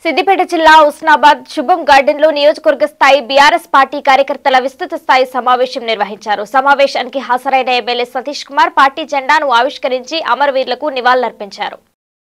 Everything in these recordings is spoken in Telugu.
సిద్దిపేట జిల్లా ఉస్నాబాద్ శుభం గార్డెన్ లో నియోజకవర్గ స్థాయి బీఆర్ఎస్ పార్టీ కార్యకర్తల విస్తృత స్థాయి సమావేశం నిర్వహించారు సమావేశానికి హాజరైన ఎమ్మెల్యే సతీష్ కుమార్ పార్టీ జెండాను ఆవిష్కరించి అమరవీరులకు నివాళులర్పించారు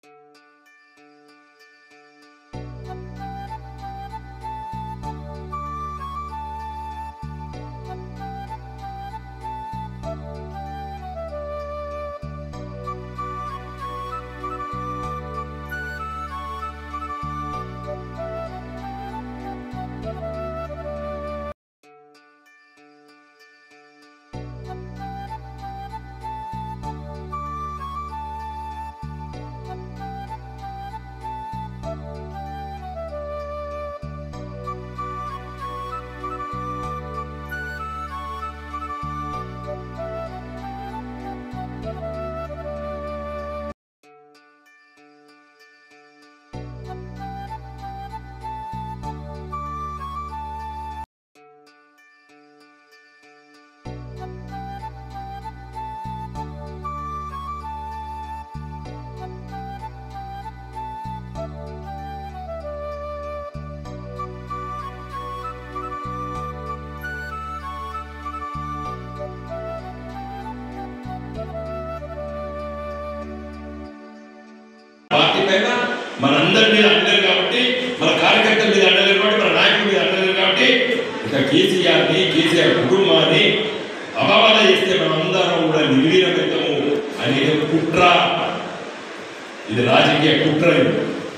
పార్టీ పైన మనందరి మీద అండలు కాబట్టి మన కార్యకర్తల మీద అండలు కాబట్టి మన నాయకుల మీద అండలు కాబట్టి ఇక కేసీఆర్ని కేసీఆర్ కుటుంబాన్ని అపవాద చేస్తే మనమందరం కూడా నిర్వీర్యమితము అనేది కుట్ర ఇది రాజకీయ కుట్ర ఇది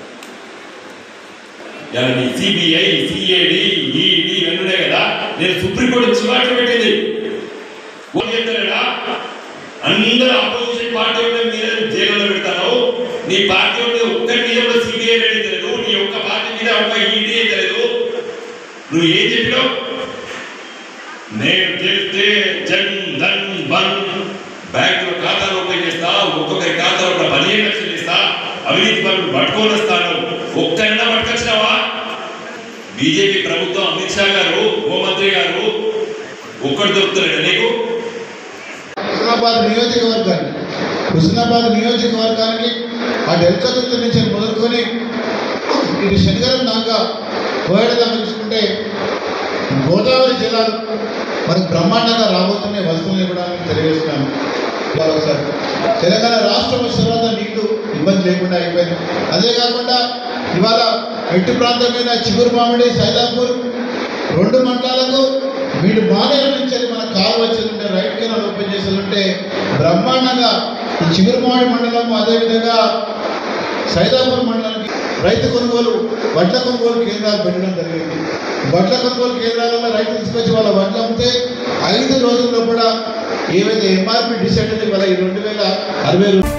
ఇలా నీ సిబిఐ సిఐడి ఈడీ ఇవన్నీ ఉన్నాయి కదా నేను సుప్రీంకోర్టు చివాట్లు పెట్టింది ఓన్ చెప్తారా అందరూ అపోజిషన్ పార్టీ ఉంటే మీద జైల్లో పెడతాను నీ పార్టీ ఉంటే ఒక్కరి మీద కూడా సిబిఐ రెడీ తెలియదు నీ ఒక్క పార్టీ మీద ఒక్క ఈడీ తెలియదు నువ్వు ఏం చెప్పినావు నేను గెలిస్తే జన్ ధన్ బన్ బ్యాంకులో ఖాతాలు ఓపెన్ చేస్తా ఒక్కొక్కరి ఖాతాలో ఒక పదిహేను లక్షలు ఇస్తా అవినీతి పనులు పట్టుకొని వస్తాను ఒక్కరినా పట్టుకొచ్చినావా బీజేపీ ప్రభుత్వం అమిత్ షా గారు హోంమంత్రి గారు ఒక్కడు దొరుకుతున్నాడు నీకు హుస్నాబాద్ నియోజకవర్గాన్ని హుస్నాబాద్ నియోజకవర్గానికి ఆ డెల్కతుర్తి నుంచి మొదలుకొని ఇటు శనిగరం దాకా పోయడం చూసుకుంటే గోదావరి జిల్లాలు మనకు బ్రహ్మాండంగా రాబోతున్నాయి వస్తువులు ఇవ్వడానికి తెలియజేస్తున్నాను ఇవాళ ఒకసారి తెలంగాణ రాష్ట్రం వచ్చిన తర్వాత నీళ్లు ఇబ్బంది లేకుండా అయిపోయింది అదే కాకుండా ఇవాళ ఎట్టు ప్రాంతం మీద చిగురు మామిడి సైదాపూర్ రెండు మండలాలకు వీడు మానేరు నుంచి మన కాలు వచ్చేది రైట్ కెనాల్ ఓపెన్ చేసేది బ్రహ్మాండంగా ఈ చిగురుమాడి మండలం అదేవిధంగా సైదాపూర్ మండలానికి రైతు కొనుగోలు వడ్ల కొనుగోలు కేంద్రాలు పెట్టడం జరిగింది వడ్ల కొనుగోలు కేంద్రాలలో రైతు తీసుకొచ్చి వాళ్ళ వడ్లు అమ్మితే ఐదు రోజుల్లో కూడా ఏవైతే ఎంఆర్పి డిసైడ్ అయింది వాళ్ళ ఈ రెండు వేల అరవై రూ-